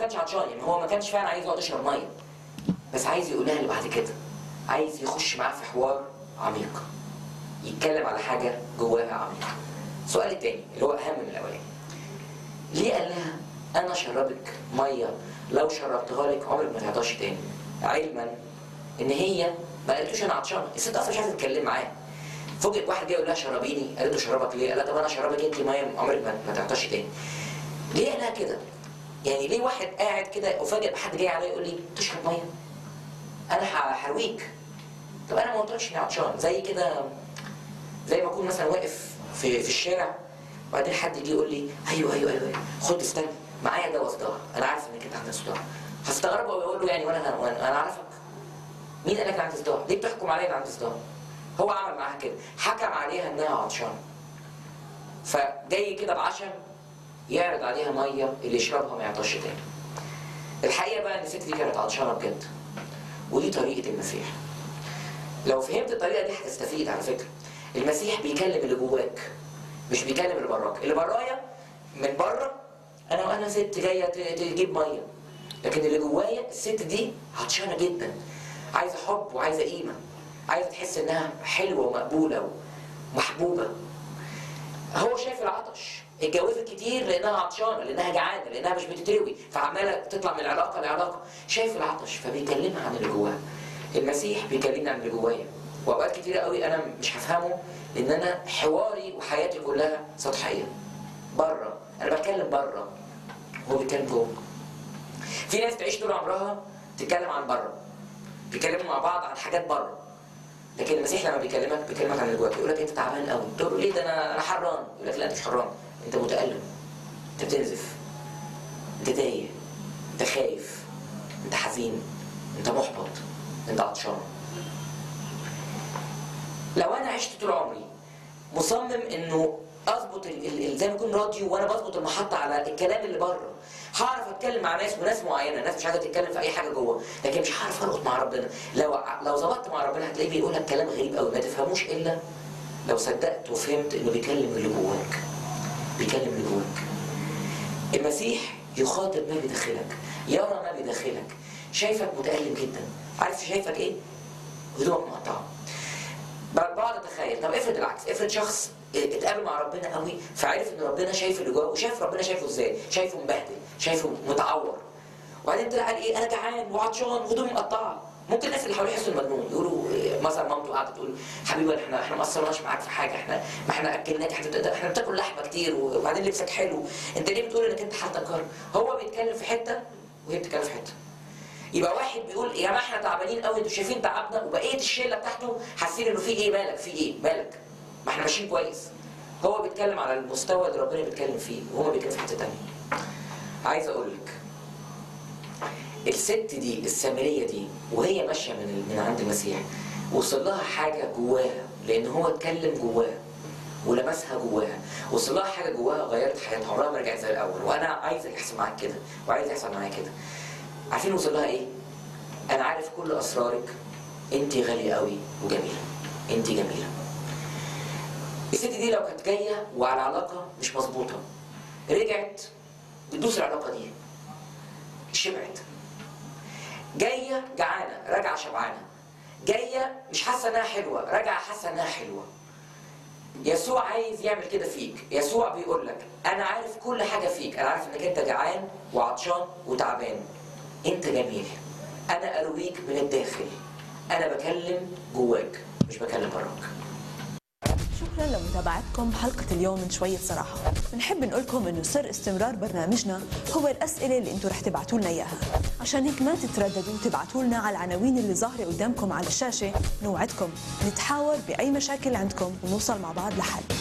كانش عطشان يعني هو ما كانش فعلا عايز يقعد يشرب ميه بس عايز يقول لها اللي بعد كده عايز يخش معاه في حوار عميق يتكلم على حاجه جواها عميقه السؤال التاني اللي هو اهم من الاولاني ليه قال لها انا شربك ميه لو شربتها لك عمرك ما تعطش تاني علما ان هي ما قالتلوش انا عطشانه الست اصلا مش عايزه تتكلم معاه فوجئت واحد جاي يقول لها شربيني قالت له شربك ليه؟ قال لها طب انا شربك انت ميه عمرك ما ما تعطش تاني ليه قال لها كده؟ يعني ليه واحد قاعد كده وفجأة بحد جاي عليا يقول لي تشرب ميه؟ انا هحرويك طب انا ما قلتلكش اني عطشان زي كده زي ما اكون مثلا واقف في في الشارع وبعدين حد يجي يقول لي ايوه ايوه ايوه خد استنى معايا دواء صداع انا عارف انك انت عندك صداع هستغرب ويقول له يعني وانا وانا انا عارفك مين قال لك انا عندي صداع؟ ليه بتحكم عليا ان عندي صداع؟ هو عمل معاها كده حكم عليها انها عطشانه فجاي كده بعشم يعرض عليها ميه اللي يشربها ما يعطش تاني الحقيقه بقى ان الست دي كانت عطشانه بجد ودي طريقه المسيح لو فهمت الطريقه دي هتستفيد على فكره المسيح بيكلم اللي جواك مش بيكلم اللي براك اللي برايا من بره انا انا ست جايه ت- تجيب ميه لكن اللي جوايا الست دي عطشانه جدا عايزه حب وعايزه قيمه عايزه تحس انها حلوه ومقبوله ومحبوبه هو شايف العطش اتجوزت كتير لانها عطشانه لانها جعانه لانها مش بتتروي فعماله تطلع من علاقه لعلاقه شايف العطش فبيكلمها عن اللي جواها المسيح بيكلمني عن اللي جوايا واوقات كتيره قوي انا مش هفهمه لان انا حواري وحياتي كلها سطحيه بره انا بتكلم بره هو بيتكلم جوه في ناس تعيش طول عمرها تتكلم عن بره بيتكلموا مع بعض عن حاجات بره لكن المسيح لما بيكلمك بيكلمك عن اللي جواك يقول لك انت تعبان قوي تقول له ليه ده انا انا حران يقول لك لا انت مش حران انت متالم انت بتنزف انت تايه انت خايف انت حزين انت محبط انت عطشان لو انا عشت طول عمري مصمم انه اظبط ال- ال- ال- زي ما يكون راديو وانا بظبط المحطه على الكلام اللي بره هعرف اتكلم مع ناس وناس معينه ناس مش عايزه تتكلم في اي حاجه جوه لكن مش هعرف اربط مع ربنا لو ع- لو ظبطت مع ربنا هتلاقيه بيقول لك كلام غريب قوي ما تفهموش الا لو صدقت وفهمت انه بيكلم اللي جواك بيكلم اللي جواك المسيح يخاطب ما بداخلك يرى ما بداخلك شايفك متألم جدا عارف شايفك ايه؟ هدومك مقطعه ب- بقعد اتخيل طب افرض العكس افرض شخص اتقابل مع ربنا قوي فعرف ان ربنا شايف اللي جواه وشايف ربنا شايفه ازاي شايفه مبهدل شايفه متعور وبعدين طلع قال ايه انا جعان وعطشان وهدومي مقطعه ممكن الناس اللي حواليه يحسوا المجنون يقولوا إيه، مثلا مامته قاعده تقول حبيبي احنا احنا ما قصرناش معاك في حاجه احنا ما احنا اكلناك احنا بت- احنا بتاكل لحمه كتير وبعدين لبسك حلو انت ليه بتقول انك انت حالتك كرب هو بيتكلم في حته وهي بتتكلم في حته يبقى واحد بيقول يا جماعه احنا تعبانين قوي انتوا شايفين تعبنا وبقيه الشله بتاعته حاسين انه في ايه مالك في ايه مالك ما احنا ماشيين كويس هو بيتكلم على المستوى اللي ربنا بيتكلم فيه وهما بيتكلموا في حته تانيه عايز اقول لك الست دي السامريه دي وهي ماشيه من من عند المسيح وصل لها حاجه جواها لان هو اتكلم جواها ولمسها جواها وصل لها حاجه جواها غيرت حياتها عمرها ما رجعت زي الاول وانا عايزك يحصل معاك كده وعايز يحصل معايا كده عارفين وصل لها ايه؟ انا عارف كل اسرارك انت غاليه قوي وجميله انت جميله الست دي لو كانت جايه وعلى علاقه مش مظبوطه رجعت بتدوس العلاقه دي شبعت جايه جعانه راجعه شبعانه جايه مش حاسه انها حلوه راجعه حاسه انها حلوه يسوع عايز يعمل كده فيك يسوع بيقول لك انا عارف كل حاجه فيك انا عارف انك انت جعان وعطشان وتعبان انت جميل انا ارويك من الداخل انا بكلم جواك مش بكلم براك شكرا لمتابعتكم حلقة اليوم من شوية صراحة بنحب نقول لكم انه سر استمرار برنامجنا هو الأسئلة اللي انتم رح تبعتوا لنا إياها عشان هيك ما تترددوا تبعتوا لنا على العناوين اللي ظاهرة قدامكم على الشاشة نوعدكم نتحاور بأي مشاكل عندكم ونوصل مع بعض لحل